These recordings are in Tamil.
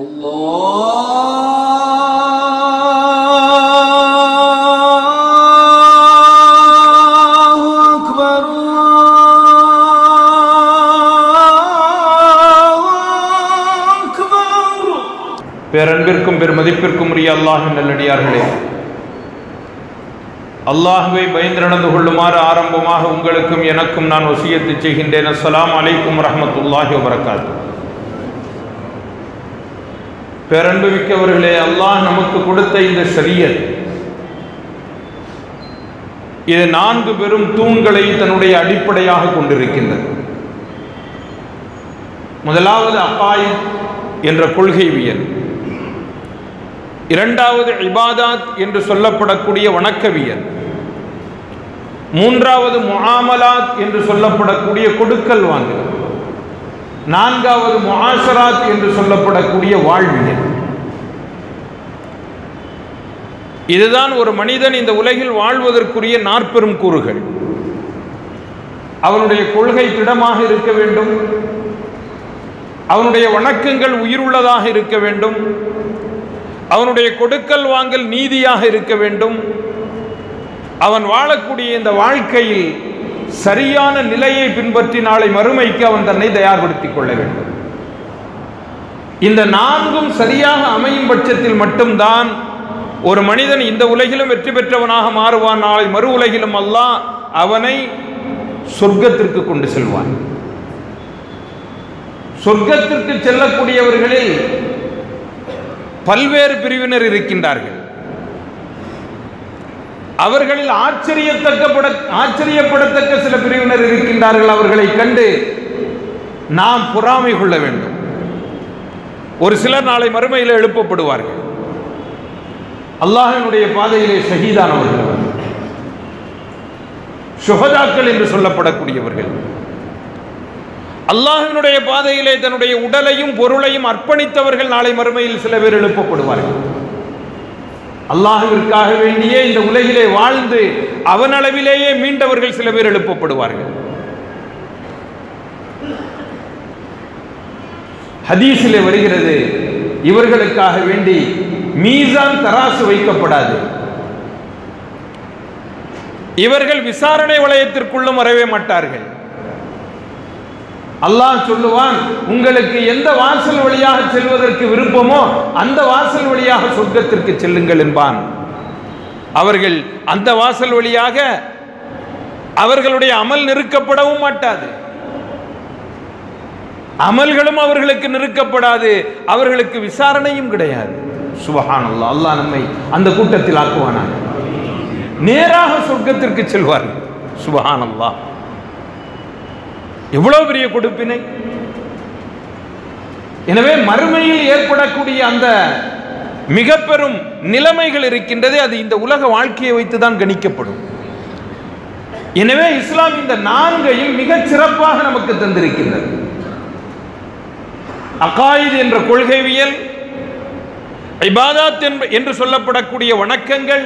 الله أكبر الله أكبر பேரன்பிற்கும் பெருமதிப்பிற்கும் உரிய அல்லாஹின் நல்லடியார்களே அல்லாஹுவை பயந்து நடந்து கொள்ளுமாறு ஆரம்பமாக உங்களுக்கும் எனக்கும் நான் வசியத்து செய்கின்றேன் அஸ்ஸலாமு அலைக்கும் ரஹ்மத்துல்லாஹி வபரகாத்து பேரன்பு மிக்கவர்களே அல்லாஹ் நமக்கு கொடுத்த இந்த ஷரியத் இது நான்கு பெரும் தூண்களை தன்னுடைய அடிப்படையாக கொண்டிருக்கின்றது முதலாவது அப்பாய் என்ற கொள்கைவியல் இரண்டாவது இபாதாத் என்று சொல்லப்படக்கூடிய வணக்கவியல் மூன்றாவது முஆமலாத் என்று சொல்லப்படக்கூடிய கொடுக்கல் வாங்கல் நான்காவது முஆஷராத் என்று சொல்லப்படக்கூடிய வாழ்வியல் இதுதான் ஒரு மனிதன் இந்த உலகில் வாழ்வதற்குரிய நாற்பெரும் கூறுகள் அவனுடைய கொள்கை திடமாக இருக்க வேண்டும் அவனுடைய வணக்கங்கள் உயிருள்ளதாக இருக்க வேண்டும் அவனுடைய கொடுக்கல் வாங்கல் நீதியாக இருக்க வேண்டும் அவன் வாழக்கூடிய இந்த வாழ்க்கையில் சரியான நிலையை பின்பற்றி நாளை மறுமைக்கு அவன் தன்னை தயார்படுத்திக் கொள்ள வேண்டும் இந்த நான்கும் சரியாக அமையும் பட்சத்தில் மட்டும்தான் ஒரு மனிதன் இந்த உலகிலும் வெற்றி பெற்றவனாக மாறுவான் நாளை மறு உலகிலும் அல்லாஹ் அவனை சொர்க்கத்திற்கு கொண்டு செல்வான் சொர்க்கத்திற்கு செல்லக்கூடியவர்களில் பல்வேறு பிரிவினர் இருக்கின்றார்கள் அவர்களில் ஆச்சரியத்தக்கப்பட ஆச்சரியப்படத்தக்க சில பிரிவினர் இருக்கின்றார்கள் அவர்களை கண்டு நாம் பொறாமை கொள்ள வேண்டும் ஒரு சிலர் நாளை மறுமையில் எழுப்பப்படுவார்கள் அல்லாஹினுடைய பாதையிலே ஷஹீதானவர்கள் சுகதாக்கள் என்று சொல்லப்படக்கூடியவர்கள் அல்லாஹினுடைய பாதையிலே தன்னுடைய உடலையும் பொருளையும் அர்ப்பணித்தவர்கள் நாளை மறுமையில் சில பேர் எழுப்பப்படுவார்கள் அல்லாஹுவிற்காக வேண்டியே இந்த உலகிலே வாழ்ந்து அவன் அளவிலேயே மீண்டவர்கள் சில பேர் எழுப்பப்படுவார்கள் ஹதீஸிலே வருகிறது இவர்களுக்காக வேண்டி மீசான் தராசு வைக்கப்படாது இவர்கள் விசாரணை வளையத்திற்குள்ளும் வரவே மாட்டார்கள் அல்லாஹ் சொல்லுவான் உங்களுக்கு எந்த வாசல் வழியாக செல்வதற்கு விருப்பமோ அந்த வாசல் வழியாக சொர்க்கத்திற்கு செல்லுங்கள் என்பான் அவர்கள் அந்த வாசல் வழியாக அவர்களுடைய அமல் நெருக்கப்படவும் மாட்டாது அமல்களும் அவர்களுக்கு நெருக்கப்படாது அவர்களுக்கு விசாரணையும் கிடையாது சுபஹான் அல்லாஹ் அல்லாஹ் நம்மை அந்த கூட்டத்தில் ஆக்குவானாக நேராக சொர்க்கத்திற்கு செல்வார்கள் சுபஹான் அல்லாஹ் எவ்வளவு பெரிய கொடுப்பினை எனவே மறுமையில் ஏற்படக்கூடிய அந்த மிக பெரும் நிலைமைகள் இருக்கின்றது அது இந்த உலக வாழ்க்கையை வைத்துதான் கணிக்கப்படும் எனவே இஸ்லாம் இந்த நான்கையும் மிகச் சிறப்பாக நமக்கு தந்திருக்கின்றது அகாயித் என்ற கொள்கைவியல் இபாதாத் என்று சொல்லப்படக்கூடிய வணக்கங்கள்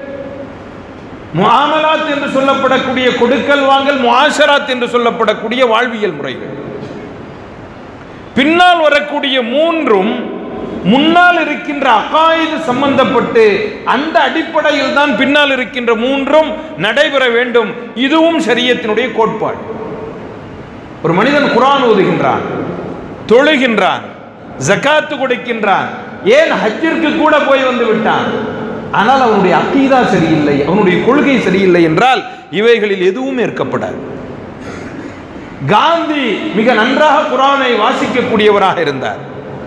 முஆமலாத் என்று சொல்லப்படக்கூடிய கொடுக்கல் வாங்கல் முஆஷராத் என்று சொல்லப்படக்கூடிய வாழ்வியல் முறைகள் பின்னால் வரக்கூடிய மூன்றும் முன்னால் இருக்கின்ற அகாயுது சம்பந்தப்பட்டு அந்த அடிப்படையில் தான் பின்னால் இருக்கின்ற மூன்றும் நடைபெற வேண்டும் இதுவும் சரியத்தினுடைய கோட்பாடு ஒரு மனிதன் குரான் ஓதுகின்றான் தொழுகின்றான் ஜக்காத்து கொடுக்கின்றான் ஏன் ஹஜ்ஜிற்கு கூட போய் வந்து விட்டான் ஆனால் அவனுடைய அக்கீதா சரியில்லை அவனுடைய கொள்கை சரியில்லை என்றால் இவைகளில் எதுவும் ஏற்கப்படாது காந்தி மிக நன்றாக குரானை வாசிக்கக்கூடியவராக இருந்தார்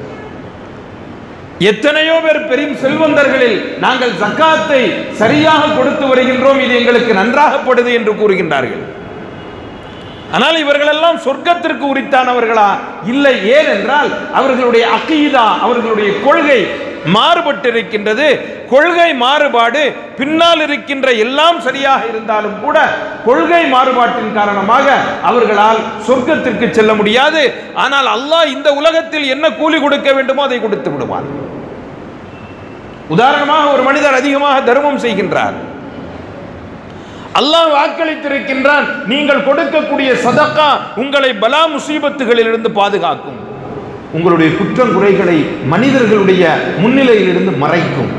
எத்தனையோ பேர் பெரும் செல்வந்தர்களில் நாங்கள் ஜக்காத்தை சரியாக கொடுத்து வருகின்றோம் இது எங்களுக்கு நன்றாகப்படுது என்று கூறுகின்றார்கள் ஆனால் இவர்களெல்லாம் சொர்க்கத்திற்கு உரித்தானவர்களா இல்லை ஏனென்றால் அவர்களுடைய அக்கீதா அவர்களுடைய கொள்கை மாறுபட்டிருக்கின்றது கொள்கை மாறுபாடு பின்னால் இருக்கின்ற எல்லாம் சரியாக இருந்தாலும் கூட கொள்கை மாறுபாட்டின் காரணமாக அவர்களால் சொர்க்கத்திற்கு செல்ல முடியாது ஆனால் அல்லாஹ் இந்த உலகத்தில் என்ன கூலி கொடுக்க வேண்டுமோ அதை கொடுத்து விடுவார் உதாரணமாக ஒரு மனிதர் அதிகமாக தர்மம் செய்கின்றார் அல்லாஹ் வாக்களித்திருக்கின்றான் நீங்கள் கொடுக்கக்கூடிய சதக்கா உங்களை பலா முசீபத்துகளிலிருந்து பாதுகாக்கும் உங்களுடைய குற்றம் குறைகளை மனிதர்களுடைய முன்னிலையிலிருந்து மறைக்கும்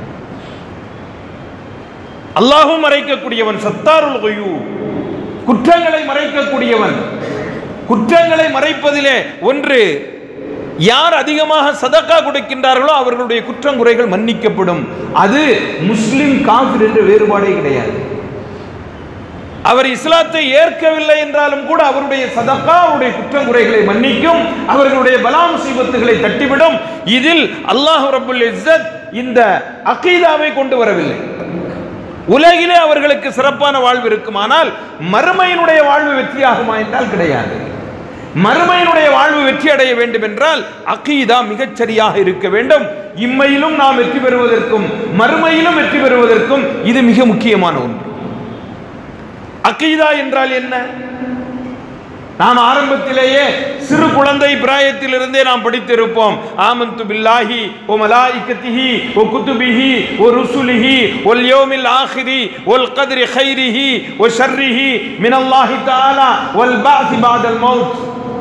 அல்லாஹும் மறைக்கக்கூடியவன் சத்தாருல் குயூப் குற்றங்களை மறைக்கக்கூடியவன் குற்றங்களை மறைப்பதிலே ஒன்று யார் அதிகமாக சதக்கா கொடுக்கின்றார்களோ அவர்களுடைய குற்றம் குறைகள் மன்னிக்கப்படும் அது முஸ்லிம் காஃபிர் என்ற வேறுபாடே கிடையாது அவர் இஸ்லாத்தை ஏற்கவில்லை என்றாலும் கூட அவருடைய சதக்கா அவருடைய குற்றம் குறைகளை மன்னிக்கும் அவர்களுடைய பலா முசீபத்துகளை தட்டிவிடும் இதில் அல்லாஹ் ரபுல் இஸ்ஸத் இந்த அகீதாவை கொண்டு வரவில்லை உலகிலே அவர்களுக்கு சிறப்பான வாழ்வு இருக்குமானால் மறுமையினுடைய வாழ்வு வெற்றியாகுமா என்றால் கிடையாது மறுமையினுடைய வாழ்வு வெற்றி அடைய வேண்டும் என்றால் அகீதா மிகச் சரியாக இருக்க வேண்டும் இம்மையிலும் நாம் வெற்றி பெறுவதற்கும் மறுமையிலும் வெற்றி பெறுவதற்கும் இது மிக முக்கியமான ஒன்று அகீதா என்றால் என்ன நாம் ஆரம்பத்திலேயே சிறு குழந்தை பிராயத்திலிருந்தே நாம் படித்திருப்போம் ஆமந்து பில்லாஹி ஓ மலாயிக்கத்திஹி ஓ குத்துபிஹி ஓ ருசுலிஹி ஒல் யோமில் ஆஹிரி ஒல் கத்ரி ஹைரிஹி ஒ ஷர்ரிஹி மினல்லாஹி தஆலா ஒல் பாசி பாதல் மௌத்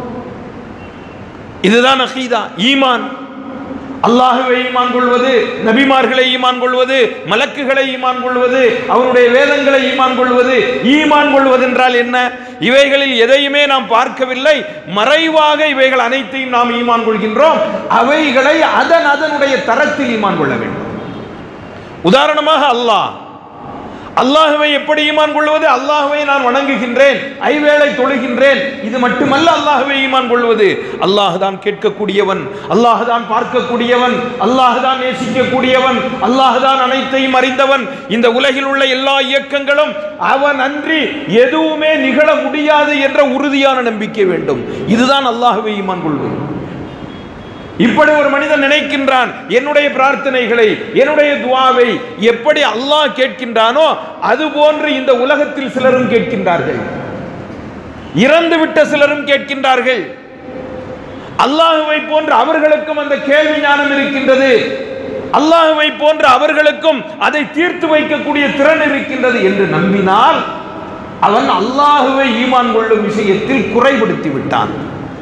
இதுதான் அகீதா ஈமான் அல்லாஹுவை ஈமான் கொள்வது நபிமார்களை ஈமான் கொள்வது மலக்குகளை ஈமான் கொள்வது அவருடைய வேதங்களை ஈமான் கொள்வது ஈமான் கொள்வது என்றால் என்ன இவைகளில் எதையுமே நாம் பார்க்கவில்லை மறைவாக இவைகள் அனைத்தையும் நாம் ஈமான் கொள்கின்றோம் அவைகளை அதன் அதனுடைய தரத்தில் ஈமான் கொள்ள வேண்டும் உதாரணமாக அல்லாஹ் அல்லாஹுவை எப்படி ஈமான் கொள்வது அல்லாஹுவை நான் வணங்குகின்றேன் ஐவேளை தொழுகின்றேன் இது மட்டுமல்ல அல்லாஹுவை ஈமான் கொள்வது அல்லாஹ் தான் கேட்கக்கூடியவன் அல்லாஹ் தான் பார்க்கக்கூடியவன் அல்லாஹ் தான் நேசிக்கக்கூடியவன் அல்லாஹ் தான் அனைத்தையும் அறிந்தவன் இந்த உலகில் உள்ள எல்லா இயக்கங்களும் அவன் அன்றி எதுவுமே நிகழ முடியாது என்ற உறுதியான நம்பிக்கை வேண்டும் இதுதான் அல்லாஹுவை ஈமான் கொள்வது இப்படி ஒரு மனிதன் நினைக்கின்றான் என்னுடைய பிரார்த்தனைகளை என்னுடைய துவாவை எப்படி அல்லாஹ் கேட்கின்றானோ அது போன்று இந்த உலகத்தில் சிலரும் கேட்கின்றார்கள் இறந்து விட்ட சிலரும் கேட்கின்றார்கள் அல்லாஹுவை போன்று அவர்களுக்கும் அந்த கேள்வி ஞானம் இருக்கின்றது அல்லாஹுவை போன்று அவர்களுக்கும் அதை தீர்த்து வைக்கக்கூடிய திறன் இருக்கின்றது என்று நம்பினால் அவன் அல்லாஹுவை ஈமான் கொள்ளும் விஷயத்தில் குறைபடுத்தி விட்டான்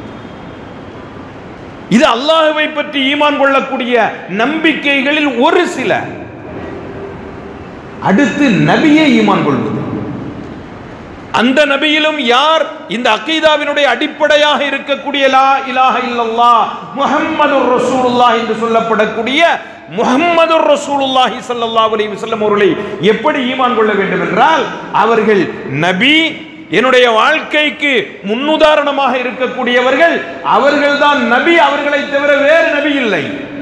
இது அல்லாஹுவை பற்றி ஈமான் கொள்ளக்கூடிய நம்பிக்கைகளில் ஒரு சில அடுத்து நபியை ஈமான் கொள்வது அந்த நபியிலும் யார் இந்த அக்கீதாவினுடைய அடிப்படையாக இருக்கக்கூடிய லா இலாஹ இல்லல்லாஹ் முஹம்மது ரசூலுல்லாஹ் என்று சொல்லப்படக்கூடிய முஹம்மது ரசூலுல்லாஹி ஸல்லல்லாஹு அலைஹி வஸல்லம் அவர்களை எப்படி ஈமான் கொள்ள வேண்டும் என்றால் அவர்கள் நபி என்னுடைய வாழ்க்கைக்கு முன்னுதாரணமாக இருக்கக்கூடியவர்கள் அவர்கள்தான் நபி அவர்களை தவிர வேறு நபி இல்லை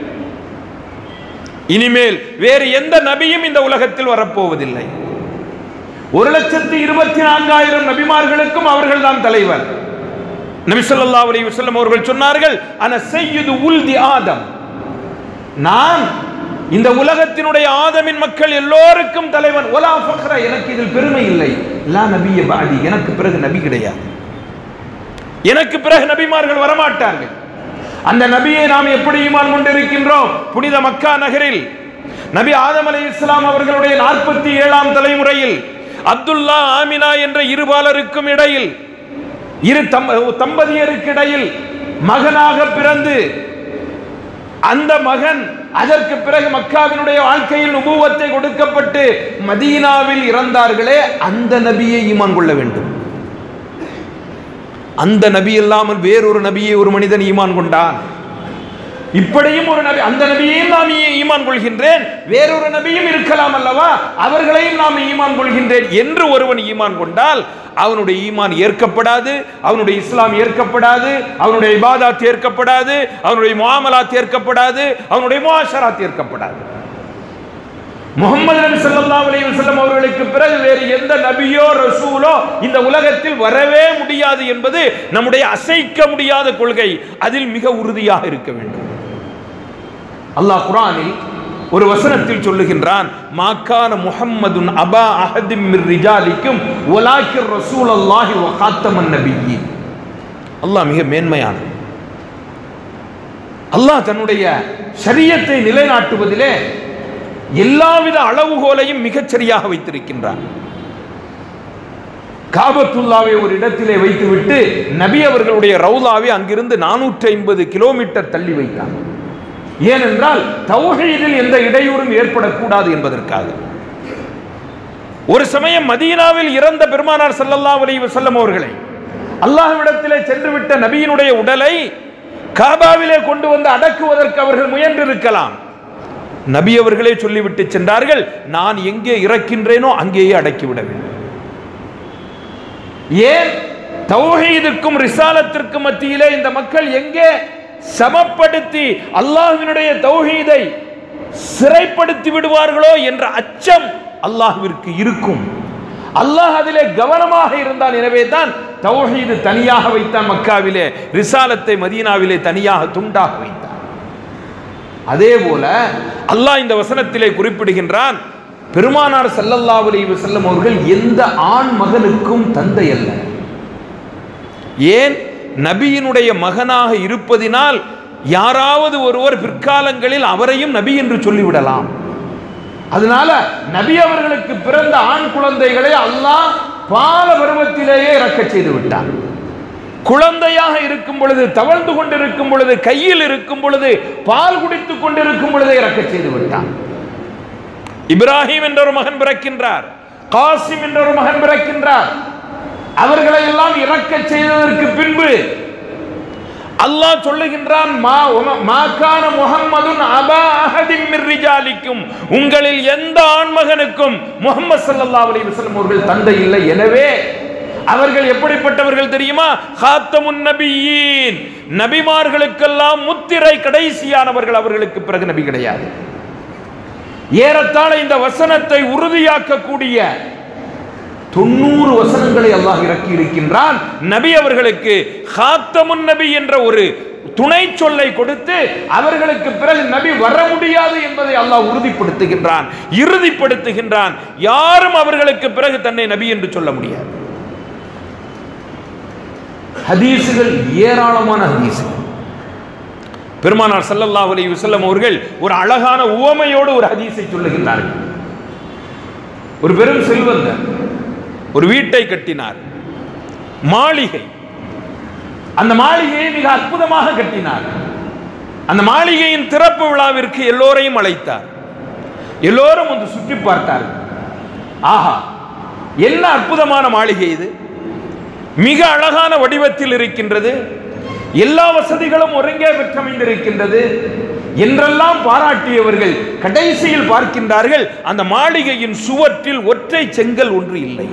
இனிமேல் வேறு எந்த நபியும் இந்த உலகத்தில் வரப்போவதில்லை ஒரு லட்சத்தி இருபத்தி நான்காயிரம் நபிமார்களுக்கும் அவர்கள் தான் தலைவர் நபி ஸல்லல்லாஹு அலைஹி வஸல்லம் அவர்கள் சொன்னார்கள் அன சையது உல்தி ஆதம் நான் இந்த உலகத்தினுடைய ஆதமின் மக்கள் எல்லோருக்கும் தலைவன் ஒலா ஃபக்ர எனக்கு இதில் பெருமை இல்லை லா நபிய பாதி எனக்கு பிறகு நபி கிடையாது எனக்கு பிறகு நபிமார்கள் வரமாட்டார்கள் அந்த நபியை நாம் எப்படி ஈமான் கொண்டிருக்கின்றோம் புனித மக்கா நகரில் நபி ஆதம் அலை இஸ்லாம் அவர்களுடைய நாற்பத்தி ஏழாம் தலைமுறையில் அப்துல்லா ஆமினா என்ற இருபாலருக்கும் இடையில் இரு தம்பதியருக்கு இடையில் மகனாக பிறந்து அந்த மகன் அதற்கு பிறகு மக்காவினுடைய வாழ்க்கையில் நுபுவத்தை கொடுக்கப்பட்டு மதீனாவில் இறந்தார்களே அந்த நபியை ஈமான் கொள்ள வேண்டும் அந்த நபி இல்லாமல் வேறொரு நபியை ஒரு மனிதன் ஈமான் கொண்டான் இப்படியும் ஒரு நபி அந்த நபியையும் நாம் ஈ- ஈமான் கொள்கின்றேன் வேறொரு நபியும் இருக்கலாம் அல்லவா அவர்களையும் நாம் ஈமான் கொள்கின்றேன் என்று ஒருவன் ஈமான் கொண்டால் அவனுடைய ஈமான் ஏற்கப்படாது அவனுடைய இஸ்லாம் ஏற்கப்படாது அவனுடைய இபாதாத் ஏற்கப்படாது அவனுடைய முஆமலாத் ஏற்கப்படாது அவனுடைய முஆஷராத் ஏற்கப்படாது முகமது நபி ஸல்லல்லாஹு அலைஹி வஸல்லம் அவர்களுக்கு பிறகு வேறு எந்த நபியோ ரசூலோ இந்த உலகத்தில் வரவே முடியாது என்பது நம்முடைய அசைக்க முடியாத கொள்கை அதில் மிக உறுதியாக இருக்க வேண்டும் அல்லாஹ் குர்ஆனில் ஒரு வசனத்தில் சொல்லுகின்றான் மாக்கான முஹம்மதுன் அபா அஹதிம் மிர் ரிஜாலிக்கும் வலாக்கிர் ரசூலல்லாஹி வ காத்தமன் நபியீன் அல்லாஹ் மிக மேன்மையான அல்லாஹ் தன்னுடைய ஷரியத்தை நிலைநாட்டுவதிலே எல்லாவித அளவுகோலையும் மிகச் சரியாக வைத்திருக்கின்றான் காபத்துல்லாவை ஒரு இடத்திலே வைத்துவிட்டு நபி அவர்களுடைய ரவுலாவை அங்கிருந்து நானூற்றி ஐம்பது கிலோமீட்டர் தள்ளி வைத்தார் ஏனென்றால் தௌஹீதில் எந்த இடையூறும் ஏற்படக்கூடாது என்பதற்காக ஒரு சமயம் மதீனாவில் இறந்த பெருமானார் ஸல்லல்லாஹு அலைஹி வஸல்லம் அவர்களை அல்லாஹ்விடத்திலே சென்றுவிட்ட நபியினுடைய உடலை காபாவிலே கொண்டு வந்து அடக்குவதற்கு அவர்கள் முயன்றிருக்கலாம் நபி அவர்களே சொல்லிவிட்டு சென்றார்கள் நான் எங்கே இறக்கின்றேனோ அங்கேயே அடக்கிவிட வேண்டும் ஏன் தௌஹீதுக்கும் ரிசாலத்திற்கும் மத்தியிலே இந்த மக்கள் எங்கே சமப்படுத்தி அல்லாஹ்வினுடைய தௌஹீதை சிறைப்படுத்தி விடுவார்களோ என்ற அச்சம் அல்லாஹ்விற்கு இருக்கும் அல்லாஹ் அதிலே கவனமாக இருந்தான் எனவே தான் தௌஹீது தனியாக வைத்தான் மக்காவிலே ரிசாலத்தை மதீனாவிலே தனியாக துண்டாக வைத்தான் அதே போல அல்லாஹ் இந்த வசனத்திலே குறிப்பிடுகின்றான் பெருமானார் ஸல்லல்லாஹு அலைஹி வஸல்லம் அவர்கள் எந்த ஆண் மகனுக்கும் தந்தை அல்ல ஏன் நபியினுடைய மகனாக இருப்பதினால் யாராவது ஒருவர் பிற்காலங்களில் அவரையும் நபி என்று சொல்லிவிடலாம் அதனால நபி அவர்களுக்கு பிறந்த ஆண் குழந்தைகளை அல்லாஹ் பால பருவத்திலேயே இறக்க செய்து விட்டான் குழந்தையாக இருக்கும் பொழுது தவழ்ந்து கொண்டிருக்கும் பொழுது கையில் இருக்கும் பொழுது பால் குடித்துக் கொண்டிருக்கும் பொழுதே இறக்க செய்து விட்டான் இப்ராஹிம் என்ற ஒரு மகன் பிறக்கின்றார் காசிம் என்ற ஒரு மகன் பிறக்கின்றார் அவர்களை எல்லாம் இறக்க செய்ததற்கு பின்பு அல்லாஹ் சொல்லுகின்றான் மா உம- மாகான முஹம்மதுன் அபா அஹதின் மிர் ரிஜாலிக்கும் உங்களில் எந்த ஆண்மகனுக்கும் முஹம்மது ஸல்லல்லாஹு அலைஹி வஸல்லம் அவர்கள் தந்தை இல்லை எனவே அவர்கள் எப்படிப்பட்டவர்கள் தெரியுமா ஹாத்தமுன் நபியீன் நபிமார்களுக்கெல்லாம் முத்திரை கடைசியானவர்கள் அவர்களுக்கு பிறகு நபி கிடையாது ஏறத்தாழ இந்த வசனத்தை உறுதியாக்கக்கூடிய தொண்ணூறு வசனங்களை அல்லாஹ் இறக்கி இருக்கின்றான் நபி அவர்களுக்கு ஹாத்தமுன் நபி என்ற ஒரு துணை சொல்லை கொடுத்து அவர்களுக்கு பிறகு நபி வர முடியாது என்பதை அல்லாஹ் உறுதிப்படுத்துகின்றான் இறுதிப்படுத்துகின்றான் யாரும் அவர்களுக்கு பிறகு தன்னை நபி என்று சொல்ல முடியாது ஹதீசுகள் ஏராளமான ஹதீசுகள் பெருமானார் ஸல்லல்லாஹு அலைஹி வஸல்லம் அவர்கள் ஒரு அழகான உவமையோடு ஒரு ஹதீஸை சொல்லுகின்றார்கள் ஒரு பெரும் செல்வந்தர் ஒரு வீட்டை கட்டினார் மாளிகை அந்த மாளிகையை மிக அற்புதமாக கட்டினார் அந்த மாளிகையின் திறப்பு விழாவிற்கு எல்லோரையும் அழைத்தார் எல்லோரும் வந்து சுற்றி பார்த்தார்கள் ஆஹா என்ன அற்புதமான மாளிகை இது மிக அழகான வடிவத்தில் இருக்கின்றது எல்லா வசதிகளும் ஒருங்கே பெற்றமைந்திருக்கின்றது என்றெல்லாம் பாராட்டியவர்கள் கடைசியில் பார்க்கின்றார்கள் அந்த மாளிகையின் சுவற்றில் ஒற்றை செங்கல் ஒன்று இல்லை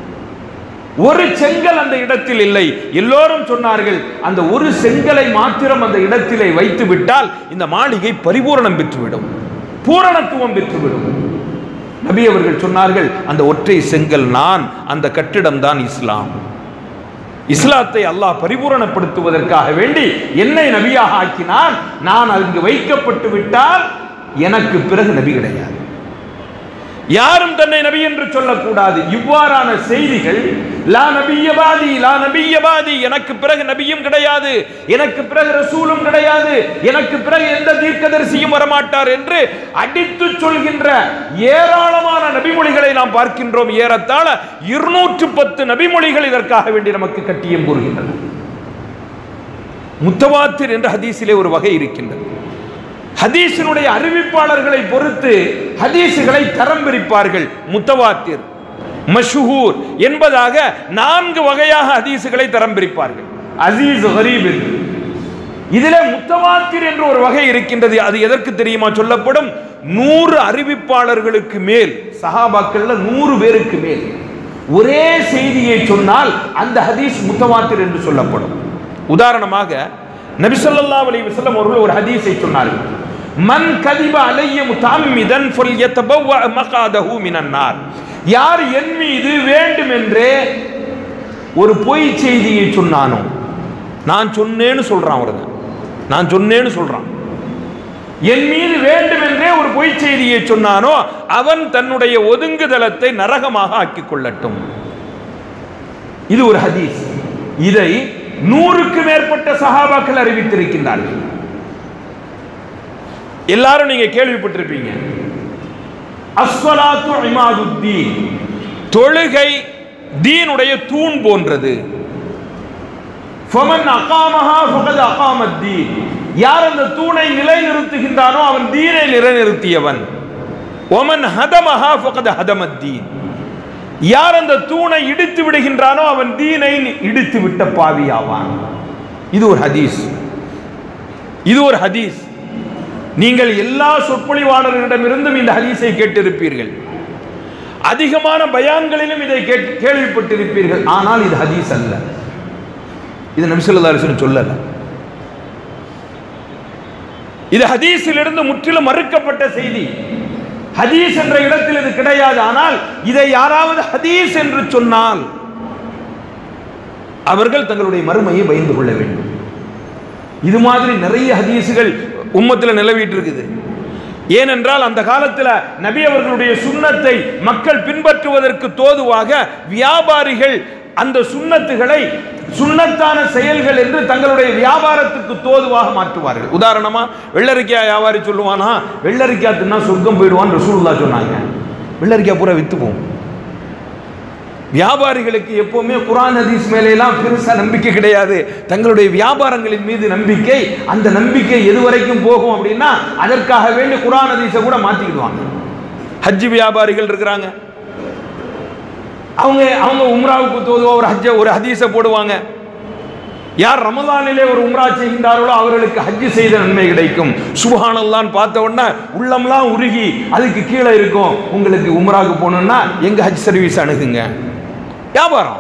ஒரு செங்கல் அந்த இடத்தில் இல்லை எல்லோரும் சொன்னார்கள் அந்த ஒரு செங்கலை மாத்திரம் அந்த இடத்திலே வைத்து விட்டால் இந்த மாளிகை பரிபூரணம் பெற்றுவிடும் பூரணத்துவம் பெற்றுவிடும் நபி அவர்கள் சொன்னார்கள் அந்த ஒற்றை செங்கல் நான் அந்த கட்டிடம் தான் இஸ்லாம் இஸ்லாத்தை அல்லாஹ் பரிபூரணப்படுத்துவதற்காக வேண்டி என்னை நபியாக ஆக்கினான் நான் அங்கு வைக்கப்பட்டு விட்டால் எனக்கு பிறகு நபி கிடையாது யாரும் தன்னை நபி என்று சொல்லக்கூடாது இவ்வாறான செய்திகள் லா நபியபாதி லா நபியபாதி எனக்கு பிறகு நபியும் கிடையாது எனக்கு பிறகு ரசூலும் கிடையாது எனக்கு பிறகு எந்த தீர்க்கதரிசியும் வரமாட்டார் என்று அடித்து சொல்கின்ற ஏராளமான நபிமொழிகளை நாம் பார்க்கின்றோம் ஏறத்தாழ இருநூற்று பத்து நபிமொழிகள் இதற்காக வேண்டி நமக்கு கட்டியம் கூறுகின்றன முத்தவாத்திர் என்ற ஹதீஸிலே ஒரு வகை இருக்கின்றது ஹதீஸினுடைய அறிவிப்பாளர்களை பொறுத்து ஹதீஸுகளை தரம் பிரிப்பார்கள் முத்தவாத்திர் மஷுஹூர் என்பதாக நான்கு வகையாக ஹதீஸுகளை தரம் பிரிப்பார்கள் அசீஸ் கரீப் என்று இதிலே முத்தவாத்திர் என்ற ஒரு வகை இருக்கின்றது அது எதற்கு தெரியுமா சொல்லப்படும் நூறு அறிவிப்பாளர்களுக்கு மேல் சஹாபாக்கள்ல நூறு பேருக்கு மேல் ஒரே செய்தியை சொன்னால் அந்த ஹதீஸ் முத்தவாத்திர் என்று சொல்லப்படும் உதாரணமாக நபி ஸல்லல்லாஹு அலைஹி வஸல்லம் அவர்கள் ஒரு ஹதீஸை சொன்னார்கள் மன் கதிப அலைய முதாம்மிதன் ஃபல்யதபவ்வ மகாதஹு மினன் நார் யார் என் மீது வேண்டுமென்றே ஒரு பொய் செய்தியை சொன்னானோ நான் சொன்னேன்னு சொல்றான் அவருங்க நான் சொன்னேன்னு சொல்றான் என் மீது வேண்டுமென்றே ஒரு பொய் செய்தியை சொன்னானோ அவன் தன்னுடைய ஒதுங்குதலத்தை நரகமாக ஆக்கிக் கொள்ளட்டும் இது ஒரு ஹதீஸ் இதை நூறுக்கு மேற்பட்ட சஹாபாக்கள் அறிவித்திருக்கின்றார்கள் எல்லாரும் நீங்க கேள்விப்பட்டிருப்பீங்க அஸ்வலாத்து இமாதுத்தீன் தொழுகை தீனுடைய தூண் போன்றது ஃபமன் அகாமஹா ஃபகத் அகாமத் தீன் யார் அந்த தூணை நிலைநிறுத்துகின்றானோ அவன் தீனை நிலைநிறுத்தியவன் ஒமன் ஹதமஹா ஃபகத் ஹதமத் தீன் யார் அந்த தூணை இடித்து விடுகின்றானோ அவன் தீனை இடித்து விட்ட பாவியாவான் இது ஒரு ஹதீஸ் இது ஒரு ஹதீஸ் நீங்கள் எல்லா சொற்பொழிவாளர்களிடமிருந்தும் இந்த ஹதீஸை கேட்டிருப்பீர்கள் அதிகமான பயான்களிலும் இதை கேட்- கேள்விப்பட்டிருப்பீர்கள் ஆனால் இது ஹதீஸ் அல்ல இது நபிசல்லா அலிஸ்லம் சொல்லல இது ஹதீஸிலிருந்து முற்றிலும் மறுக்கப்பட்ட செய்தி ஹதீஸ் என்ற இடத்தில் இது கிடையாது ஆனால் இதை யாராவது ஹதீஸ் என்று சொன்னால் அவர்கள் தங்களுடைய மறுமையை பயந்து கொள்ள வேண்டும் இது மாதிரி நிறைய ஹதீஸுகள் உம்மத்தில் நிலவிட்டு இருக்குது ஏனென்றால் அந்த காலத்தில் நபி அவர்களுடைய சுண்ணத்தை மக்கள் பின்பற்றுவதற்கு தோதுவாக வியாபாரிகள் அந்த சுண்ணத்துகளை சுண்ணத்தான செயல்கள் என்று தங்களுடைய வியாபாரத்துக்கு தோதுவாக மாற்றுவார்கள் உதாரணமா வெள்ளரிக்காய் வியாபாரி சொல்லுவானா வெள்ளரிக்காய் தின்னா சொர்க்கம் போயிடுவான் ரசூலுல்லாஹ் சொன்னாங்க வெள்ளரிக்காய் பூரா வித்து போகும் வியாபாரிகளுக்கு எப்பவுமே குரான் ஹதீஸ் மேலெல்லாம் பெருசா நம்பிக்கை கிடையாது தங்களுடைய வியாபாரங்களின் மீது நம்பிக்கை அந்த நம்பிக்கை எது வரைக்கும் போகும் அப்படின்னா அதற்காக வேண்டி குரான் ஹதீஸை கூட மாத்திக்கிடுவாங்க ஹஜ் வியாபாரிகள் இருக்கிறாங்க அவங்க அவங்க உம்ராவுக்கு தோதுவா ஒரு ஹஜ்ஜ ஒரு ஹதீஸை போடுவாங்க யார் ரமலானிலே ஒரு உம்ரா செய்கின்றார்களோ அவர்களுக்கு ஹஜ் செய்த நன்மை கிடைக்கும் சுபஹானல்லான்னு பார்த்த உடனே உள்ளம்லாம் உருகி அதுக்கு கீழே இருக்கும் உங்களுக்கு உம்ராவுக்கு போகணும்னா எங்க ஹஜ் சர்வீஸ் அணுகுங்க வியாபாரம்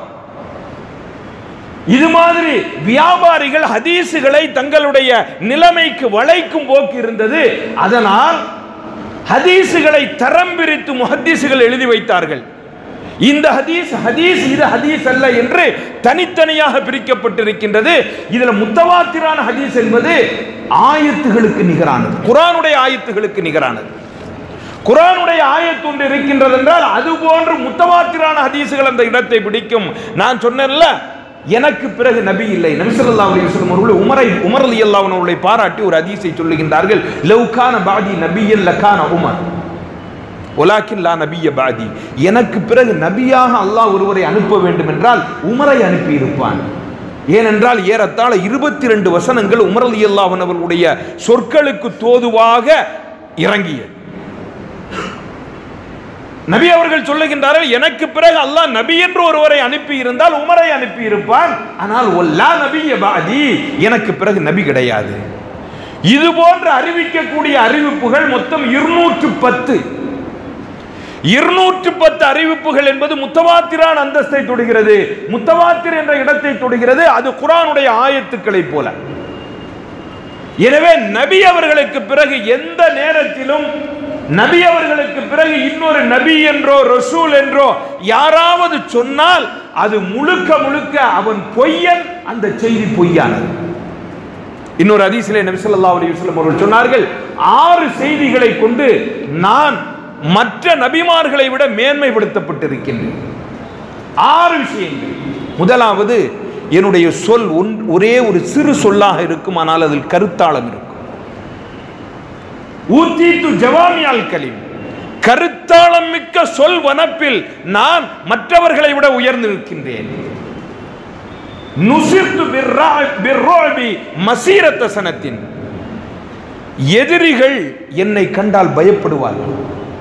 இது மாதிரி வியாபாரிகள் ஹதீஸுகளை தங்களுடைய நிலைமைக்கு வளைக்கும் போக்கு இருந்தது அதனால் ஹதீஸுகளை தரம் பிரித்து முஹத்தீஸுகள் எழுதி வைத்தார்கள் இந்த ஹதீஸ் ஹதீஸ் இது ஹதீஸ் அல்ல என்று தனித்தனியாக பிரிக்கப்பட்டிருக்கின்றது இதுல முத்தவாத்திரான ஹதீஸ் என்பது ஆயத்துகளுக்கு நிகரானது குரானுடைய ஆயத்துகளுக்கு நிகரானது குரானுடைய ஆயத்து ஒன்று இருக்கின்றது என்றால் அது போன்று முத்தவாத்திரான ஹதீஸுகள் அந்த இடத்தை பிடிக்கும் நான் சொன்னேன்ல எனக்கு பிறகு நபி இல்லை நபி ஸல்லல்லாஹு அலைஹி வஸல்லம் அவர்கள் உமரை உமர் ரலியல்லாஹு அன்ஹு அவர்களை பாராட்டி ஒரு ஹதீஸை சொல்லுகின்றார்கள் லவ்கான பாதி நபியன் லகான உமர் ஒலாக்கின் லா நபிய பாதி எனக்கு பிறகு நபியாக அல்லாஹ் ஒருவரை அனுப்ப வேண்டும் என்றால் உமரை அனுப்பி இருப்பான் ஏனென்றால் ஏறத்தாழ இருபத்தி ரெண்டு வசனங்கள் உமர் அலி அல்லாஹன் அவர்களுடைய சொற்களுக்கு தோதுவாக இறங்கியது நபி அவர்கள் சொல்லுகின்றார்கள் எனக்கு பிறகு அல்லாஹ் நபி என்று ஒருவரை அனுப்பி இருந்தால் உமரை அனுப்பி இருப்பான் ஆனால் ஒல்லா நபிய பாதி எனக்கு பிறகு நபி கிடையாது இது போன்ற அறிவிக்கக்கூடிய அறிவிப்புகள் மொத்தம் இருநூற்று பத்து இருநூற்று பத்து அறிவிப்புகள் என்பது முத்தவாத்திரான் அந்தஸ்தை தொடுகிறது முத்தவாத்திர் என்ற இடத்தை தொடுகிறது அது குரானுடைய ஆயத்துக்களை போல எனவே நபி அவர்களுக்கு பிறகு எந்த நேரத்திலும் நபி அவர்களுக்கு பிறகு இன்னொரு நபி என்றோ ரசூல் என்றோ யாராவது சொன்னால் அது முழுக்க முழுக்க அவன் பொய்யன் அந்த செய்தி பொய்யானது இன்னொரு அதிசிலே நபி ஸல்லல்லாஹு அலைஹி வஸல்லம் அவர்கள் சொன்னார்கள் ஆறு செய்திகளை கொண்டு நான் மற்ற நபிமார்களை விட மேன்மைப்படுத்தப்பட்டிருக்கின்றேன் ஆறு விஷயங்கள் முதலாவது என்னுடைய சொல் ஒன்- ஒரே ஒரு சிறு சொல்லாக இருக்கும் ஆனால் அதில் கருத்தாளம் இருக்கும் ஊத்தீத்து ஜவாமியால் கலீம் கருத்தாளம் மிக்க சொல் வனப்பில் நான் மற்றவர்களை விட உயர்ந்து நிற்கின்றேன் நுசிர்த்து பிர்ரா- பிர்ரோபி மசீரத்த சனத்தின் எதிரிகள் என்னை கண்டால் பயப்படுவார்கள்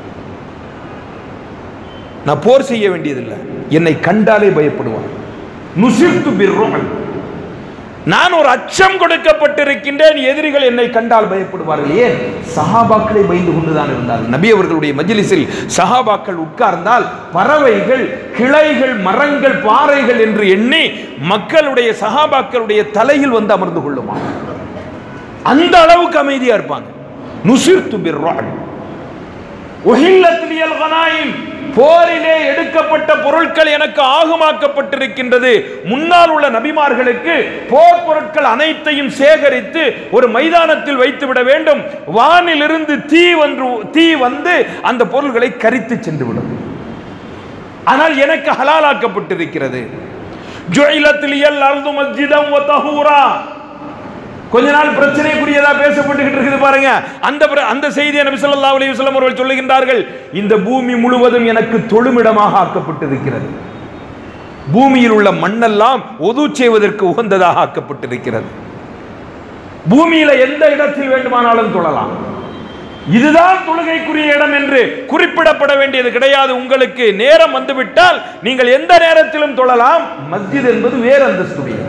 நான் போர் செய்ய வேண்டியதில்லை என்னை கண்டாலே பயப்படுவார் நுசிர்த்து பிர்ரோபி நான் ஒரு அச்சம் கொடுக்கப்பட்டிருக்கின்றேன் எதிரிகள் என்னை கண்டால் பயப்படுவார்கள் ஏன் சஹாபாக்களை பயந்து கொண்டுதான் இருந்தார்கள் நபி அவர்களுடைய மஜ்லிஸில் சஹாபாக்கள் உட்கார்ந்தால் பறவைகள் கிளைகள் மரங்கள் பாறைகள் என்று எண்ணி மக்களுடைய சஹாபாக்களுடைய தலையில் வந்து அமர்ந்து கொள்ளுமா அந்த அளவுக்கு அமைதியா இருப்பாங்க நுசிர்த்து பிர்ரான் உஹில்லத்திலியல் கனாயிம் போரிலே எடுக்கப்பட்ட பொருட்கள் எனக்கு ஆகுமாக்கப்பட்டிருக்கின்றது முன்னால் உள்ள நபிமார்களுக்கு போர் பொருட்கள் அனைத்தையும் சேகரித்து ஒரு மைதானத்தில் வைத்து விட வேண்டும் வானிலிருந்து தீ வந்து தீ வந்து அந்த பொருள்களை கரித்து சென்று விடும் ஆனால் எனக்கு ஹலாலாக்கப்பட்டிருக்கிறது ஜுஇலத்திலியல் அர்து மஸ்ஜிதம் வ தஹூரா கொஞ்ச நாள் பிரச்சனைக்குரியதா பேசப்பட்டுக்கிட்டு இருக்குது பாருங்க அந்த பிர- அந்த செய்தியை நபி ஸல்லல்லாஹு அலைஹி வஸல்லம் அவர்கள் சொல்லுகின்றார்கள் இந்த பூமி முழுவதும் எனக்கு தொழுமிடமாக ஆக்கப்பட்டிருக்கிறது பூமியில் உள்ள மண்ணெல்லாம் ஒது செய்வதற்கு உகந்ததாக ஆக்கப்பட்டிருக்கிறது பூமியில எந்த இடத்தில் வேண்டுமானாலும் தொழலாம் இதுதான் தொழுகைக்குரிய இடம் என்று குறிப்பிடப்பட வேண்டியது கிடையாது உங்களுக்கு நேரம் வந்துவிட்டால் நீங்கள் எந்த நேரத்திலும் தொழலாம் மஸ்ஜித் என்பது வேறு அந்தஸ்துடையது